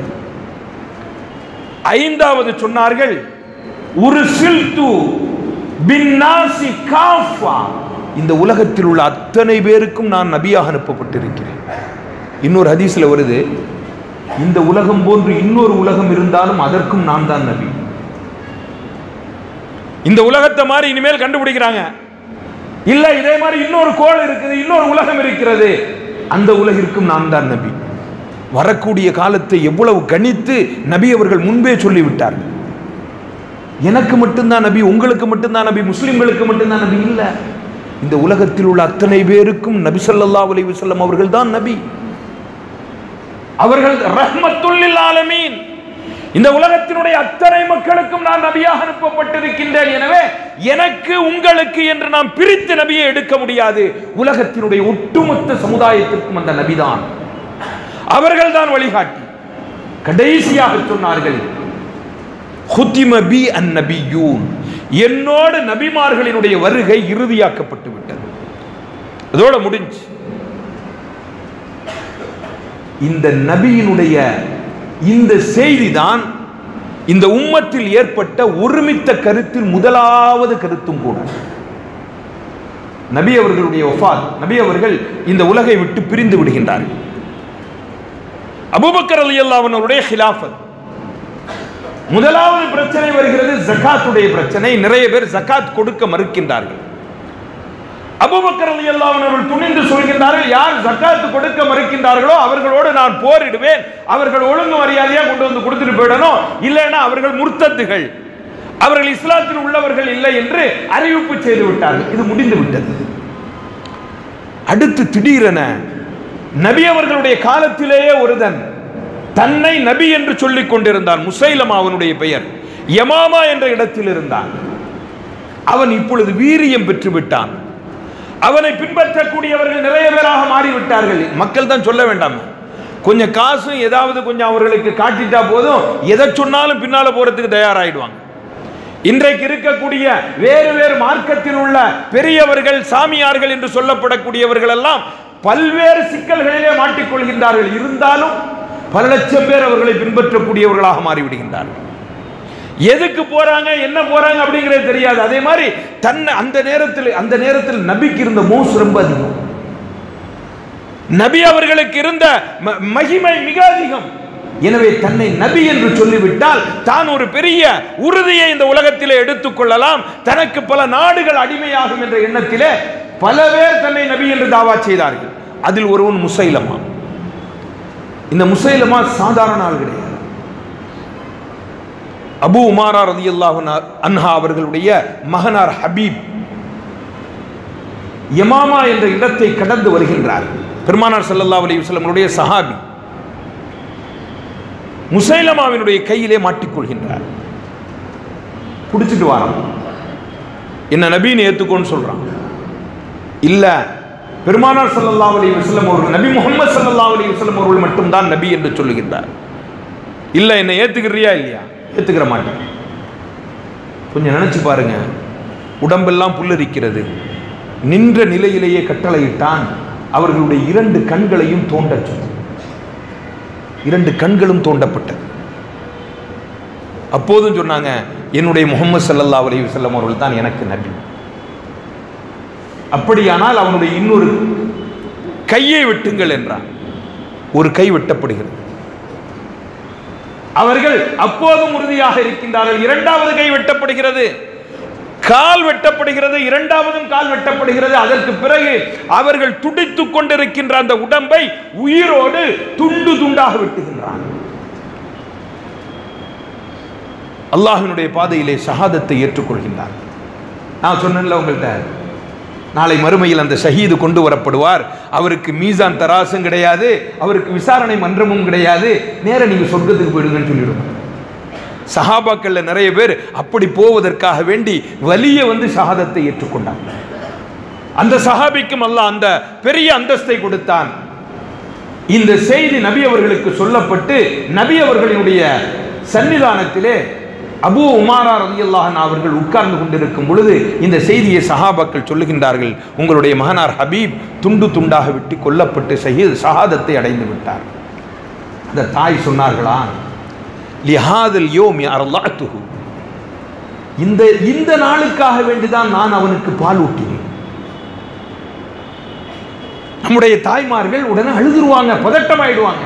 ஐந்தாவது சொன்னார்கள் ஒரு சில்து பின்னாசி காஃபா இந்த உலகத்தில் உள்ள அத்தனை பேருக்கும் நான் நபியாக அனுப்பப்பட்டிருக்கிறேன் இன்னொரு ஹதீஸ்ல வருது இந்த உலகம் போன்று இன்னொரு உலகம் இருந்தாலும் அதற்கும் நான் தான் நபி இந்த உலகத்தை மாதிரி இனிமேல் கண்டுபிடிக்கிறாங்க இல்ல இதே மாதிரி இன்னொரு கோள் இருக்குது இன்னொரு உலகம் இருக்கிறது அந்த உலகிற்கும் நான் தான் நபி வரக்கூடிய காலத்தை எவ்வளவு கணித்து நபி அவர்கள் முன்பே சொல்லிவிட்டார்கள் எனக்கு மட்டும்தான் நபி உங்களுக்கு மட்டும்தான் நபி முஸ்லிம்களுக்கு மட்டும்தான் நபி இல்ல இந்த உலகத்தில் உள்ள அத்தனை பேருக்கும் நபி ஸல்லல்லாஹு அலைஹி வஸல்லம் அவர்கள் தான் நபி அவர்கள் ரஹ்மத்துல்லில் ஆலமீன் இந்த உலகத்தினுடைய அத்தனை மக்களுக்கும் நான் நபியாக அனுப்பப்பட்டிருக்கின்றேன் எனவே எனக்கு உங்களுக்கு என்று நாம் பிரித்து நபியை எடுக்க முடியாது உலகத்தினுடைய ஒட்டுமொத்த சமுதாயத்திற்கும் அந்த நபிதான் அவர்கள் தான் வழிகாட்டி கடைசியாக சொன்னார்கள் ஹுத்திம பி அந்நபியூன் என்னோடு நபிமார்களினுடைய வருகை இறுதியாக்கப்பட்டு விட்டது அதோட முடிஞ்சு இந்த நபியினுடைய இந்த செய்தி தான் இந்த உம்மத்தில் ஏற்பட்ட ஒருமித்த கருத்தில் முதலாவது கருத்தும் கூட நபி அவர்களுடைய வஃபாத் நபி அவர்கள் இந்த உலகை விட்டு பிரிந்து விடுகின்றார்கள் அபூபக்கர் ரலியல்லாஹு அவருடைய ஹிலாஃபத் முதலாவது பிரச்சனை வருகிறது ஜகாத்துடைய பிரச்சனை நிறைய பேர் ஜகாத் கொடுக்க மறுக்கின்றார்கள் அபூபக்கர் ரலியல்லாஹு அவர்கள் துணிந்து சொல்கின்றார்கள் யார் ஜகாத் கொடுக்க மறுக்கின்றார்களோ அவர்களோடு நான் போரிடுவேன் அவர்கள் ஒழுங்கு மரியாதையா கொண்டு வந்து கொடுத்துட்டு போயிடணும் இல்லைன்னா அவர்கள் முர்த்தத்துகள் அவர்கள் இஸ்லாத்தில் உள்ளவர்கள் இல்லை என்று அறிவிப்பு செய்து விட்டார்கள் இது முடிந்து விட்டது அடுத்து திடீரென நபி அவர்களுடைய காலத்திலேயே ஒருதன் தன்னை நபி என்று சொல்லிக் கொண்டிருந்தான் முசைலமா அவனுடைய பெயர் யமாமா என்ற இடத்தில் இருந்தான் அவன் இப்பொழுது வீரியம் பெற்று விட்டான் அவனை பின்பற்றக்கூடியவர்கள் நிறைய பேராக மாறிவிட்டார்கள் மக்கள் தான் சொல்ல வேண்டாம் கொஞ்சம் காசும் ஏதாவது கொஞ்சம் அவர்களுக்கு காட்டிட்டா போதும் எதை சொன்னாலும் பின்னால போறதுக்கு தயாராயிடுவாங்க இன்றைக்கு இருக்கக்கூடிய வேறு வேறு மார்க்கத்தில் உள்ள பெரியவர்கள் சாமியார்கள் என்று சொல்லப்படக்கூடியவர்கள் எல்லாம் பல்வேறு சிக்கல்களிலே மாட்டிக்கொள்கின்றார்கள் இருந்தாலும் பல லட்சம் பேர் அவர்களை பின்பற்றக்கூடியவர்களாக மாறிவிடுகின்றார்கள் எதுக்கு போறாங்க என்ன போறாங்க அப்படிங்கிறது தெரியாது அதே மாதிரி தன்னை அந்த நேரத்தில் அந்த நேரத்தில் நபிக்கு இருந்த மோஸ் ரொம்ப அதிகம் நபி அவர்களுக்கு இருந்த ம- மகிமை மிக அதிகம் எனவே தன்னை நபி என்று சொல்லிவிட்டால் தான் ஒரு பெரிய உறுதியை இந்த உலகத்திலே எடுத்துக்கொள்ளலாம் தனக்கு பல நாடுகள் அடிமையாகும் என்ற எண்ணத்திலே பல பேர் தன்னை நபி என்று தாவா செய்தார்கள் அதில் ஒருவன் முசைலமா இந்த முசைலமா சாதாரண ஆள் கிடையாது அபு உமாரா ரதியல்லாஹு அன்ஹா அவர்களுடைய மகனார் ஹபீப் யமாமா என்ற இடத்தை கடந்து வருகின்றார் பெருமானார் ஸல்லல்லாஹு அலைஹி வஸல்லமுடைய சஹாபி முசைலமாவினுடைய கையிலே மாட்டிக்கொள்கின்றார் பிடிச்சிட்டு வாரான் என்ன நபின்னு ஏத்துக்கோன்னு சொல்றான் இல்ல பெருமானார் ஸல்லல்லாஹு அலைஹி வஸல்லம் அவர்கள் நபி முகமது ஸல்லல்லாஹு அலைஹி வஸல்லம் அவர்கள் மட்டும்தான் நபி என்று சொல்லுகின்றார் இல்ல என்ன ஏத்துக்கிறியா இல்லையா ஏத்துக்கிற மாட்டேன் கொஞ்சம் நினைச்சு பாருங்க உடம்பெல்லாம் புல்லரிக்கிறது நின்ற நிலையிலேயே கட்டளையிட்டான் அவர்களுடைய இரண்டு கண்களையும் தோண்டச் சொன்னான் இரண்டு கண்களும் தோண்டப்பட்டது அப்போதும் சொன்னாங்க என்னுடைய முகமது ஸல்லல்லாஹு அலைஹி வஸல்லம் அவர்கள் தான் எனக்கு நபி அப்படியானால் அவனுடைய இன்னொரு கையை வெட்டுங்கள் என்றான் ஒரு கை வெட்டப்படுகிறது அவர்கள் அப்போதும் உறுதியாக இருக்கின்றார்கள் இரண்டாவது கை வெட்டப்படுகிறது கால் வெட்டப்படுகிறது இரண்டாவதும் கால் வெட்டப்படுகிறது அதற்கு பிறகு அவர்கள் துடித்துக் கொண்டிருக்கின்ற அந்த உடம்பை உயிரோடு துண்டு துண்டாக வெட்டுகின்றான் அல்லாஹ்வினுடைய பாதையிலே ஷஹாதத்தை ஏற்றுக்கொள்கின்றார் நான் சொன்னேன்ல உங்கள்கிட்ட நாளை மறுமையில் அந்த ஷஹீது கொண்டு வரப்படுவார் அவருக்கு மீசான் தராசும் கிடையாது அவருக்கு விசாரணை மன்றமும் கிடையாது நேர நீங்க சொர்க்கத்துக்கு போயிடுங்கன்னு சொல்லிடுவோம் சஹாபாக்கள்ல நிறைய பேர் அப்படி போவதற்காக வேண்டி வலிய வந்து ஷஹாதத்தை ஏற்றுக்கொண்டாங்க அந்த சஹாபிக்கும் அல்லாஹ் அந்த பெரிய அந்தஸ்தை கொடுத்தான் இந்த செய்தி நபி அவர்களுக்கு சொல்லப்பட்டு நபி அவர்களினுடைய சன்னிதானத்திலே அபூ உமாரா ரலியல்லாஹு அவர்கள் உட்கார்ந்து கொண்டிருக்கும் பொழுது இந்த செய்தியை சஹாபாக்கள் சொல்லுகின்றார்கள் உங்களுடைய மகனார் ஹபீப் துண்டு துண்டாக விட்டு கொல்லப்பட்டு ஷஹீத் ஷஹாதத்தை அடைந்து விட்டார் அந்த தாய் சொன்னார்களா லிஹாதல் யோமி அர்லாத்துஹு இந்த இந்த நாளுக்காக வேண்டிதான் நான் அவனுக்கு பால் ஊட்டினேன் நம்முடைய தாய்மார்கள் உடனே அழுதுருவாங்க பதட்டமாயிடுவாங்க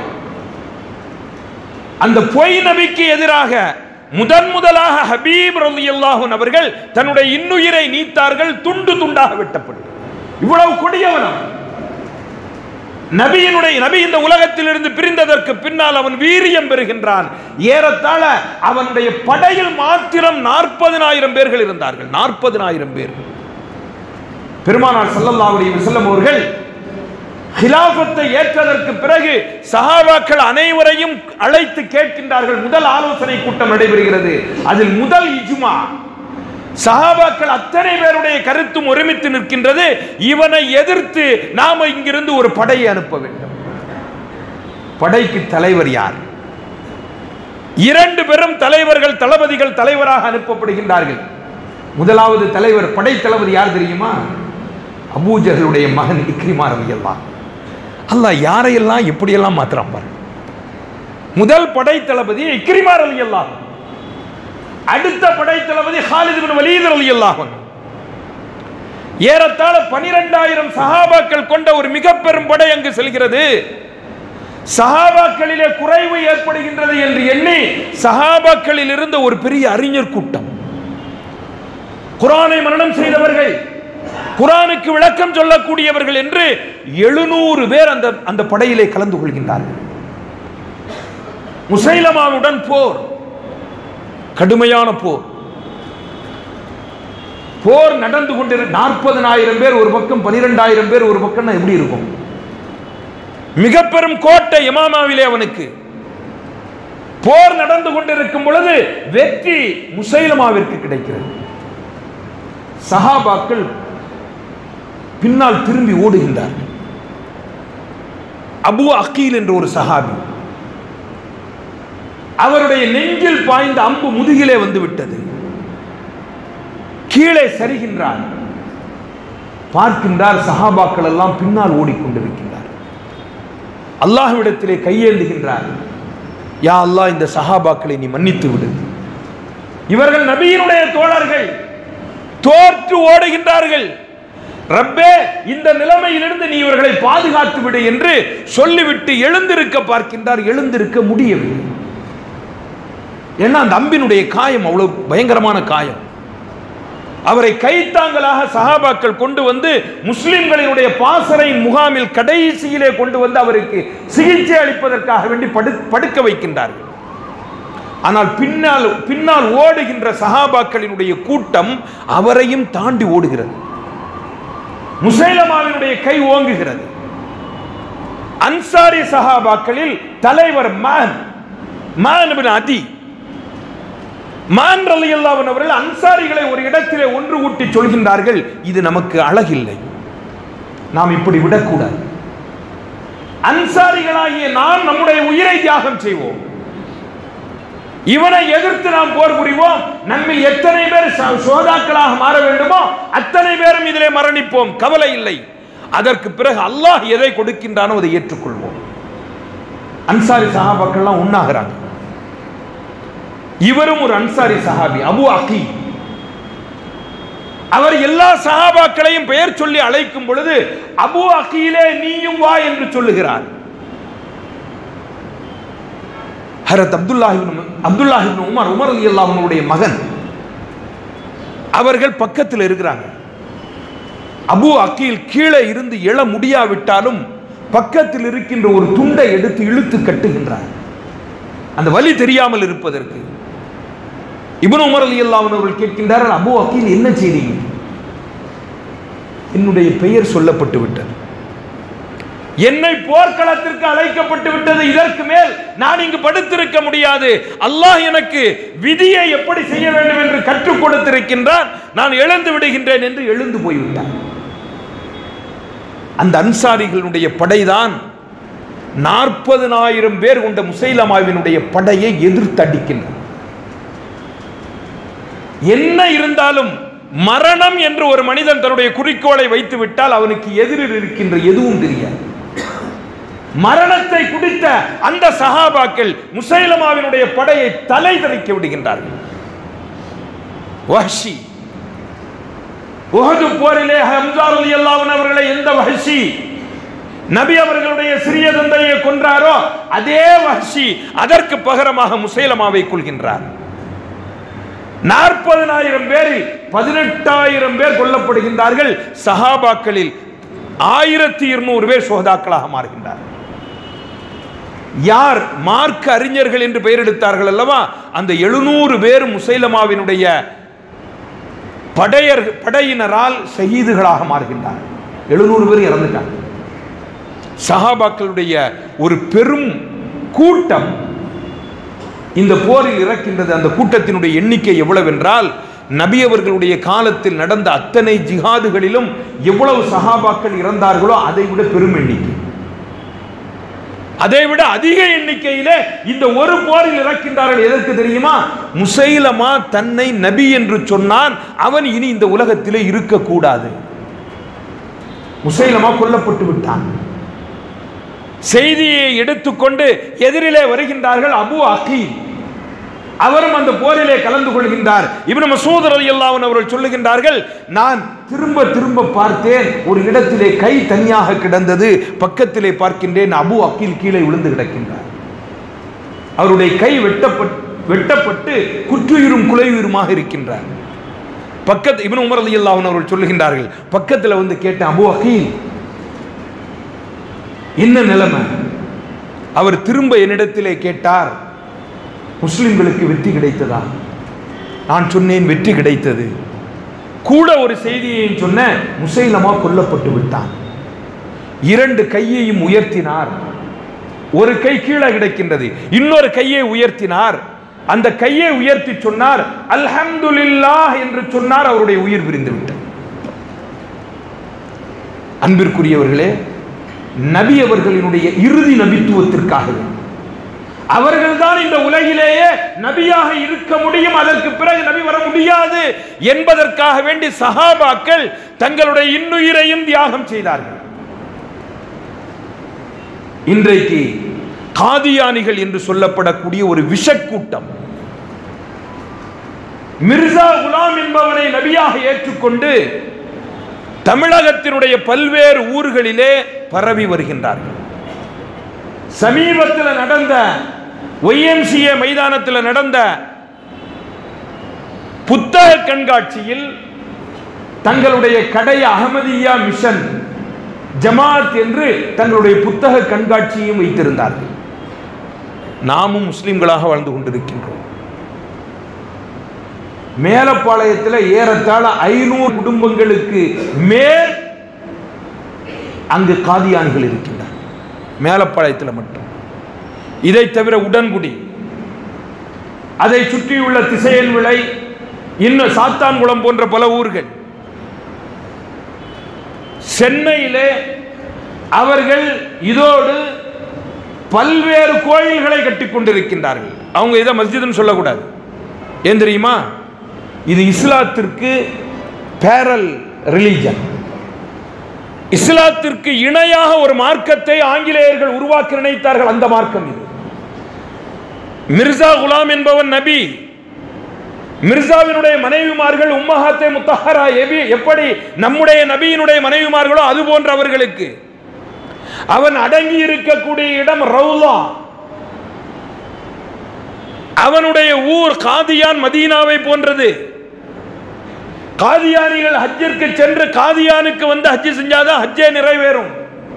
அந்த பொய் நபிக்கு எதிராக முதன் முதலாக ஹபீப் ரலியல்லாஹு அவர்கள் தன்னுடைய இன்னுயிரை நீத்தார்கள் துண்டு துண்டாக வெட்டப்பட்டு இவ்வளவு கொடியவனம் நபியினுடைய நபி இந்த உலகத்திலிருந்து பிரிந்ததற்கு பின்னால் அவன் வீரியம் பெறுகின்றான் ஏறத்தாழ அவனுடைய படையில் மாத்திரம் நாற்பதினாயிரம் பேர்கள் இருந்தார்கள் நாற்பதினாயிரம் பேர் பெருமானார் ஸல்லல்லாஹு அலைஹி வஸல்லம் அவர்கள் ஹிலாபத்தை ஏற்றதற்கு பிறகு சஹாபாக்கள் அனைவரையும் அழைத்து கேட்கின்றார்கள் முதல் ஆலோசனை கூட்டம் நடைபெறுகிறது அதில் முதல் இஜ்மா சஹாபாக்கள் அத்தனை பேருடைய கருத்தும் ஒருமித்து நிற்கின்றது இவனை எதிர்த்து நாம இங்கிருந்து ஒரு படையை அனுப்ப வேண்டும் படைக்கு தலைவர் யார் இரண்டு பெரும் தலைவர்கள் தளபதிகள் தலைவராக அனுப்பப்படுகின்றார்கள் முதலாவது தலைவர் படை தளபதி யார் தெரியுமா அபூஜர்களுடைய மகன் இக்ரிமா ரலியல்லாஹ் அல்லாஹ் யாரையெல்லாம் எப்படியெல்லாம் மாத்துறான் பாரு முதல் படை தளபதி இக்ரிமா ரலியல்லாஹ் அடுத்த படை தளபதி ஹாலித் பின் வலீத் ரலியல்லாஹு அன்ஹு ஏறத்தாழ பனிரெண்டாயிரம் சஹாபாக்கள் கொண்ட ஒரு மிக பெரும் படை அங்கு செல்கிறது சஹாபாக்களிலே குறைவு ஏற்படுகின்றது என்று எண்ணி சஹாபாக்களில் இருந்த ஒரு பெரிய அறிஞர் கூட்டம் குரானை மரணம் செய்தவர்கள் குரானுக்கு விளக்கம் சொல்லக்கூடியவர்கள் என்று எழுநூறு பேர் அந்த அந்த படையிலே கலந்து கொள்கின்றார்கள் முசைலமாவுடன் போர் கடுமையான போர் போர் நடந்து கொண்டிரு நாற்பதனாயிரம் பேர் ஒரு பக்கம் பனிரெண்டாயிரம் பேர் ஒரு பக்கம் எப்படி இருக்கும் மிக பெரும் கோட்டை இமாமாவிலே அவனுக்கு போர் நடந்து கொண்டிருக்கும் பொழுது வெற்றி முசைலமாவிற்கு கிடைக்கிறது சஹாபாக்கள் பின்னால் திரும்பி ஓடுகின்றார்கள் அபு அக்கீல் என்ற ஒரு சஹாபி அவருடைய நெஞ்சில் பாய்ந்த அம்பு முதுகிலே வந்து விட்டது கீழே சரிகின்றார் பார்க்கின்றார் சஹாபாக்கள் எல்லாம் பின்னால் ஓடிக்கொண்டிருக்கின்றார் அல்லாஹ்விடத்திலே கையேந்துகின்றார் யா அல்லாஹ் இந்த சஹாபாக்களை நீ மன்னித்து விடு இவர்கள் நபியினுடைய தோழர்கள் தோற்று ஓடுகின்றார்கள் ரப்பே இந்த நிலைமையிலிருந்து நீ இவர்களை பாதுகாத்து விடு என்று சொல்லிவிட்டு எழுந்திருக்க பார்க்கின்றார் எழுந்திருக்க முடியவில்லை ஏன்னா அந்த அம்பினுடைய காயம் அவ்வளவு பயங்கரமான காயம் அவரை கைத்தாங்கலாக சஹாபாக்கள் கொண்டு வந்து முஸ்லிம்களினுடைய பாசறையின் முகாமில் கடைசியிலே கொண்டு வந்து அவருக்கு சிகிச்சை அளிப்பதற்காக வேண்டி படு படுக்க வைக்கின்றார்கள் ஆனால் பின்னால் பின்னால் ஓடுகின்ற சஹாபாக்களினுடைய கூட்டம் அவரையும் தாண்டி ஓடுகிறது முசைலமாவினுடைய கை ஓங்குகிறது அன்சாரி சஹாபாக்களில் தலைவர் மான் மான் இப்னு அதி மான் ரலியல்லாஹு அவர்கள் அன்சாரிகளை ஒரு இடத்திலே ஒன்று கூட்டி சொல்கின்றார்கள் இது நமக்கு அழகில்லை நாம் இப்படி விடக்கூடாது அன்சாரிகளாகிய நாம் நம்முடைய உயிரை தியாகம் செய்வோம் இவனை எதிர்த்து நாம் போர் புரிவோம் நம்மில் எத்தனை பேர் ச- சோதாக்களாக மாற வேண்டுமோ அத்தனை பேரும் இதிலே மரணிப்போம் கவலை இல்லை அதற்கு பிறகு அல்லாஹ் எதை கொடுக்கின்றானோ அதை ஏற்றுக்கொள்வோம் அன்சாரி சஹாபாக்கள்லாம் உண்ணாகிறாங்க இவரும் ஒரு அன்சாரி சஹாபி அபு அகி அவர் எல்லா சஹாபாக்களையும் பெயர் சொல்லி அழைக்கும் பொழுது அபு அகியிலே நீயும் வா என்று சொல்லுகிறார் ஹரத் அப்துல்லாஹிபின் அப்துல்லாஹிபின் உமர் உமர் அலி அல்லாஹனுடைய மகன் அவர்கள் பக்கத்தில் இருக்கிறாங்க அபு அக்கீல் கீழே இருந்து எழ முடியாவிட்டாலும் பக்கத்தில் இருக்கின்ற ஒரு துண்டை எடுத்து இழுத்து கட்டுகின்றார் அந்த வலி தெரியாமல் இருப்பதற்கு இப்னு உமர் அலி அவர்கள் கேட்கின்றார்கள் அபு அக்கீல் என்ன செய்தீங்க என்னுடைய பெயர் சொல்லப்பட்டு விட்டது என்னை போர்க்களத்திற்கு அழைக்கப்பட்டு விட்டது இதற்கு மேல் நான் இங்கு படுத்திருக்க முடியாது அல்லாஹ் எனக்கு விதியை எப்படி செய்ய வேண்டும் என்று கற்றுக் கொடுத்திருக்கின்றான் நான் எழுந்து விடுகின்றேன் என்று எழுந்து போய்விட்டார் அந்த அன்சாரிகளுடைய படைதான் நாற்பதனாயிரம் பேர் கொண்ட முசைலமாவினுடைய படையை எதிர்த்தடிக்கின்றனர் என்ன இருந்தாலும் மரணம் என்று ஒரு மனிதன் தன்னுடைய குறிக்கோளை வைத்து விட்டால் அவனுக்கு எதிரில் இருக்கின்ற எதுவும் தெரியாது மரணத்தை குடித்த அந்த சஹாபாக்கள் முசைலமாவினுடைய படையை தலை தெறிக்க விடுகின்றார்கள் வஹ்ஷி உஹது போரிலே ஹம்சா ரலியல்லாஹு அன்ஹு அவர்களை எந்த வஹ்ஷி நபி அவர்களுடைய சிறிய தந்தையை கொன்றாரோ அதே வஹ்ஷி அதற்கு பகரமாக முசைலமாவை கொள்கின்றார் நாற்பதனாயிரம் பேரில் பதினெட்டாயிரம் பேர் கொல்லப்படுகின்றார்கள் சஹாபாக்களில் ஆயிரத்தி இருநூறு பேர் சோதாக்களாக மாறுகின்றார் யார் மார்க்க அறிஞர்கள் என்று பெயர் எடுத்தார்கள் அல்லவா அந்த எழுநூறு பேர் முசைலமாவினுடைய படையர் படையினரால் ஷஹீதுகளாக மாறுகின்றார் எழுநூறு பேர் இறந்துட்டாங்க சஹாபாக்களுடைய ஒரு பெரும் கூட்டம் இந்த போரில் இறக்கின்றது அந்த கூட்டத்தினுடைய எண்ணிக்கை எவ்வளவென்றால் நபி அவர்களுடைய காலத்தில் நடந்த அத்தனை ஜிஹாதுகளிலும் எவ்வளவு சஹாபாக்கள் இறந்தார்களோ அதை விட பெரும் எண்ணிக்கை அதை விட அதிக எண்ணிக்கையிலே இந்த ஒரு போரில் இறக்கின்றார்கள் எதற்கு தெரியுமா முசைலமா தன்னை நபி என்று சொன்னான் அவன் இனி இந்த உலகத்திலே இருக்கக்கூடாது முசைலமா கொல்லப்பட்டு விட்டான் செய்தியை எடுத்துக்கொண்டு எதிரிலே வருகின்றார்கள் அபு அகீல் அவரும் அந்த போரிலே கலந்து கொள்கின்றார் இப்னு மசூத் ரலியல்லாஹு அன்ஹு அவர்கள் சொல்லுகின்றார்கள் நான் திரும்ப திரும்ப பார்த்தேன் ஒரு இடத்திலே கை தனியாக கிடந்தது பக்கத்திலே பார்க்கின்றேன் அபு அக்கீல் கீழே விழுந்து கிடக்கின்றார் அவருடைய கை வெட்டப்பட்டு வெட்டப்பட்டு குற்றுயிரும் குலையுயிருமாக இருக்கின்றார் பக்கத்து இப்னு உமர் ரலியல்லாஹு அன்ஹு அவர்கள் சொல்லுகின்றார்கள் பக்கத்தில் வந்து கேட்டேன் அபு அக்கீல் என்ன நிலைமை அவர் திரும்ப என்னிடத்திலே கேட்டார் முஸ்லிம்களுக்கு வெற்றி கிடைத்ததா நான் சொன்னேன் வெற்றி கிடைத்தது கூட ஒரு செய்தியையும் சொன்ன முசைலமா கொல்லப்பட்டு விட்டான் இரண்டு கையையும் உயர்த்தினார் ஒரு கை கீழே கிடக்கின்றது இன்னொரு கையை உயர்த்தினார் அந்த கையை உயர்த்தி சொன்னார் அல்ஹம்துலில்லாஹ் என்று சொன்னார் அவருடைய உயிர் பிரிந்து விட்டது அன்பிற்குரியவர்களே நபி அவர்களினுடைய இறுதி நபித்துவத்திற்காக அவர்கள்தான் இந்த உலகிலேயே நபியாக இருக்க முடியும் அதற்கு பிறகு நபி வர முடியாது என்பதற்காக வேண்டி சஹாபாக்கள் தங்களுடைய இன்னுயிரையும் தியாகம் செய்தார்கள் இன்றைக்கு காதியானிகள் என்று சொல்லப்படக்கூடிய ஒரு விஷக்கூட்டம் மிர்சா குலாம் என்பவனை நபியாக ஏற்றுக்கொண்டு தமிழகத்தினுடைய பல்வேறு ஊர்களிலே பரவி வருகின்றார்கள் சமீபத்தில் நடந்த ஒய்எம்சிஏ மைதானத்தில் நடந்த புத்தக கண்காட்சியில் தங்களுடைய கடை அகமதியா மிஷன் ஜமாத் என்று தங்களுடைய புத்தக கண்காட்சியையும் வைத்திருந்தார்கள் நாமும் முஸ்லிம்களாக வாழ்ந்து கொண்டிருக்கின்றோம் மேலப்பாளையத்தில் ஏறத்தாழ ஐநூறு குடும்பங்களுக்கு மேல் அங்கு காதியானிகள் இருக்கின்றனர் மேலப்பாளையத்தில் மட்டும் இதை தவிர உடன்குடி அதை சுற்றியுள்ள திசையன் விளை இன்னும் சாத்தான்குளம் போன்ற பல ஊர்கள் சென்னையிலே அவர்கள் இதோடு பல்வேறு கோயில்களை கட்டிக் கொண்டிருக்கின்றார்கள் அவங்க இதை மஸ்ஜித்னு சொல்லக்கூடாது ஏன் தெரியுமா இது இஸ்லாத்திற்கு பேரல் ரிலீஜன் இஸ்லாத்திற்கு இணையாக ஒரு மார்க்கத்தை ஆங்கிலேயர்கள் உருவாக்க நினைத்தார்கள் அந்த மார்க்கம் இது மிர்சா குலாம் என்பவன் நபி மிர்சாவினுடைய மனைவிமார்கள் உம்மஹாத்தே முத்தஹரா எபி எப்படி நம்முடைய நபியினுடைய மனைவிமார்களோ அது போன்ற அவர்களுக்கு அவன் அடங்கி இருக்கக்கூடிய இடம் ரவுலா அவனுடைய ஊர் காதியான் மதீனாவை போன்றது காதியானிகள் ஹஜ்ஜிற்கு சென்று காதியானுக்கு வந்து ஹஜ்ஜி செஞ்சாதான் ஹஜ்ஜே நிறைவேறும்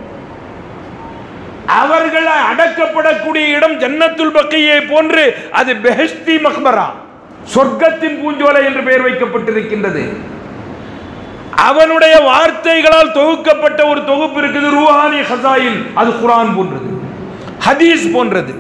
அவர்கள் அடக்கப்படக்கூடிய இடம் ஜன்னத்துல் பக்கையை போன்று அது பெஹஸ்தி மக்பரா சொர்க்கத்தின் பூஞ்சோலை என்று பெயர் வைக்கப்பட்டிருக்கின்றது அவனுடைய வார்த்தைகளால் தொகுக்கப்பட்ட ஒரு தொகுப்பு இருக்குது ரூஹானி ஹசாயின் அது குரான் போன்றது ஹதீஸ் போன்றது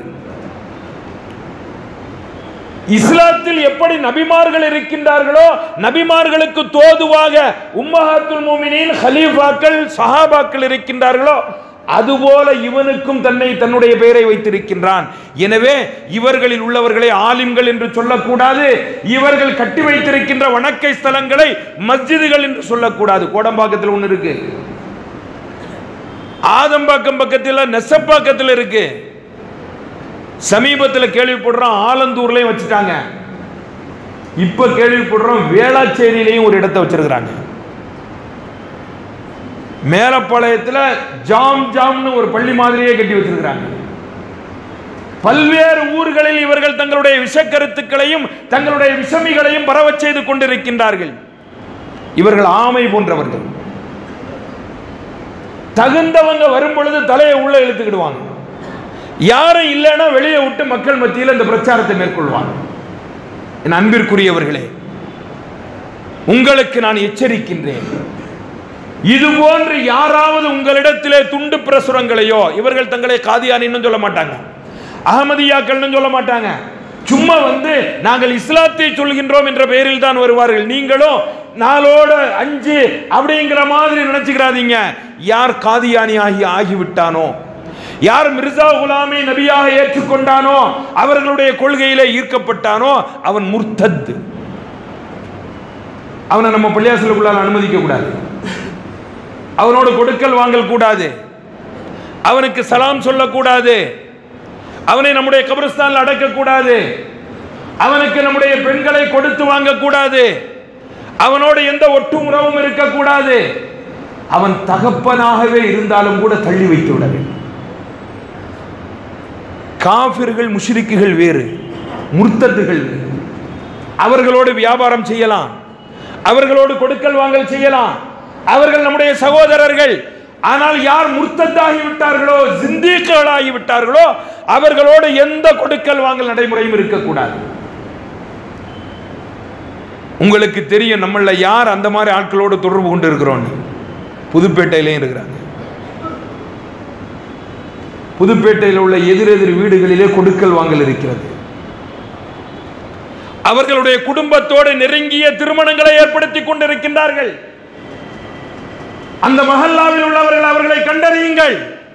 இஸ்லாத்தில் எப்படி நபிமார்கள் இருக்கின்றார்களோ நபிமார்களுக்கு தோதுவாக உம்மஹாத்துல் மூமினின் ஹலீஃபாக்கள் சஹாபாக்கள் இருக்கின்றார்களோ அதுபோல இவனுக்கும் தன்னை தன்னுடைய பெயரை வைத்திருக்கின்றான் எனவே இவர்களில் உள்ளவர்களை ஆலிம்கள் என்று சொல்லக்கூடாது இவர்கள் கட்டி வைத்திருக்கின்ற வணக்க ஸ்தலங்களை மஸ்ஜிதுகள் என்று சொல்லக்கூடாது கோடம்பாக்கத்தில் ஒன்று இருக்கு ஆதம்பாக்கம் பக்கத்தில் நெசப்பாக்கத்தில் இருக்கு சமீபத்தில் கேள்விப்படுறோம் ஆலந்தூர்லயும் வச்சுட்டாங்க இப்ப கேள்விப்படுறோம் வேளாச்சேரியிலையும் ஒரு இடத்தை வச்சிருக்கிறாங்க மேலப்பாளையத்தில் ஜாம் ஜாம்னு ஒரு பள்ளி மாதிரியே கட்டி வச்சிருக்கிறாங்க பல்வேறு ஊர்களில் இவர்கள் தங்களுடைய விஷக்கருத்துக்களையும் தங்களுடைய விஷமிகளையும் பரவச் செய்து கொண்டிருக்கின்றார்கள் இவர்கள் ஆமை போன்றவர்கள் தகுந்தவங்க வரும் பொழுது தலையை உள்ள இழுத்துக்கிடுவாங்க யாரும் இல்லைன்னா வெளியே விட்டு மக்கள் மத்தியில் இந்த பிரச்சாரத்தை மேற்கொள்வாங்க என் அன்பிற்குரியவர்களே உங்களுக்கு நான் எச்சரிக்கின்றேன் இது போன்று யாராவது உங்களிடத்திலே துண்டு பிரசுரங்களையோ இவர்கள் தங்களை காதியானின்னு சொல்ல மாட்டாங்க அகமதியாக்கள்னு சொல்ல மாட்டாங்க சும்மா வந்து நாங்கள் இஸ்லாத்தை சொல்கின்றோம் என்ற பெயரில் தான் வருவார்கள் நீங்களும் நாளோட அஞ்சு அப்படிங்கிற மாதிரி நினைச்சுக்கிறாதீங்க யார் காதியானி ஆகி ஆகிவிட்டானோ யார் மிர்சா குலாமை நபியாக ஏற்றுக்கொண்டானோ அவர்களுடைய கொள்கையிலே ஈர்க்கப்பட்டானோ அவன் முர்த்தத் அவனை நம்ம பள்ளியாசலுக்குள்ளால் அனுமதிக்க கூடாது அவனோடு கொடுக்கல் வாங்கல் கூடாது அவனுக்கு சலாம் சொல்லக்கூடாது அவனை நம்முடைய கபிரஸ்தானில் அடக்கக்கூடாது அவனுக்கு நம்முடைய பெண்களை கொடுத்து வாங்கக்கூடாது அவனோடு எந்த ஒட்டு உறவும் இருக்கக்கூடாது அவன் தகப்பனாகவே இருந்தாலும் கூட தள்ளி வைத்து விட வேண்டும் காபிர்கள் முஷ்ரிக்குகள் வேறு முர்த்தத்துகள் வேறு அவர்களோடு வியாபாரம் செய்யலாம் அவர்களோடு கொடுக்கல் வாங்கல் செய்யலாம் அவர்கள் நம்முடைய சகோதரர்கள் ஆனால் யார் முர்த்தத்தாகி விட்டார்களோ சிந்தீக்களாகி விட்டார்களோ அவர்களோடு எந்த கொடுக்கல் வாங்கல் நடைமுறையும் இருக்கக்கூடாது உங்களுக்கு தெரியும் நம்மள யார் அந்த மாதிரி ஆட்களோடு தொடர்பு கொண்டு இருக்கிறோன்னு புதுப்பேட்டையிலையும் இருக்கிறாங்க புதுப்பேட்டையில் உள்ள எதிரெதிர் வீடுகளிலே கொடுக்கல் வாங்கல் இருக்கிறது அவர்களுடைய குடும்பத்தோடு நெருங்கிய திருமணங்களை ஏற்படுத்தி கொண்டிருக்கின்றார்கள் அந்த மஹல்லாவில் உள்ளவர்கள் அவர்களை கண்டறியுங்கள்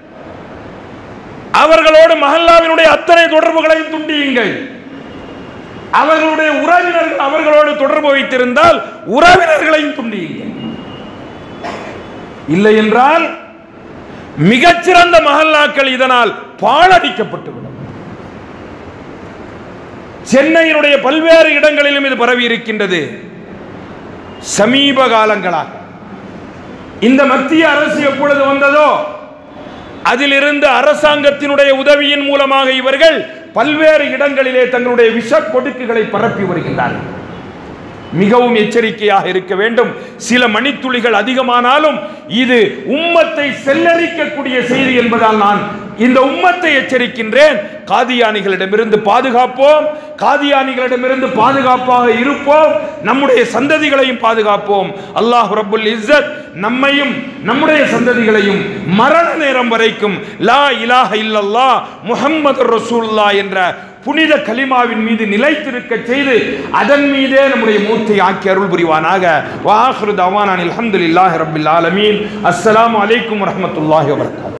அவர்களோடு மஹல்லாவினுடைய அத்தனை தொடர்புகளையும் துண்டியுங்கள் அவர்களுடைய உறவினர்கள் அவர்களோடு தொடர்பு வைத்திருந்தால் உறவினர்களையும் துண்டியுங்கள் இல்லை என்றால் மிகச்சிறந்த மஹல்லாக்கள் இதனால் பாழடிக்கப்பட்டுவிடும் சென்னையினுடைய பல்வேறு இடங்களிலும் இது பரவி இருக்கின்றது சமீப காலங்களாக இந்த மத்திய அரசு எப்பொழுது வந்ததோ அதிலிருந்து அரசாங்கத்தினுடைய உதவியின் மூலமாக இவர்கள் பல்வேறு இடங்களிலே தங்களுடைய விஷ கொடுக்குகளை பரப்பி வருகின்றார்கள் மிகவும் எச்சரிக்கையாக இருக்க வேண்டும் சில மணித்துளிகள் அதிகமானாலும் இது உம்மத்தை செல்லரிக்கக்கூடிய செய்தி என்பதால் நான் இந்த உம்மத்தை எச்சரிக்கின்றேன் காதியானிகளிடமிருந்து பாதுகாப்போம் காதியானிகளிடமிருந்து பாதுகாப்பாக இருப்போம் நம்முடைய சந்ததிகளையும் பாதுகாப்போம் அல்லாஹ் ரப்புல் இஸ்ஸத் நம்மையும் நம்முடைய சந்ததிகளையும் மரண நேரம் வரைக்கும் லா இலாஹ இல்லல்லாஹ் முஹம்மது ரசூலுல்லாஹ் என்ற புனித கலிமாவின் மீது நிலைத்திருக்க செய்து அதன் மீதே நம்முடைய மூர்த்தை ஆக்கி அருள் புரிவானாக வாஹ்ரு தவானான் அல்ஹம்துலில்லாஹி ரப்பில் ஆலமீன் அஸ்ஸலாமு அலைக்கும் வரஹ்மத்துல்லாஹி வபரகாத்துஹு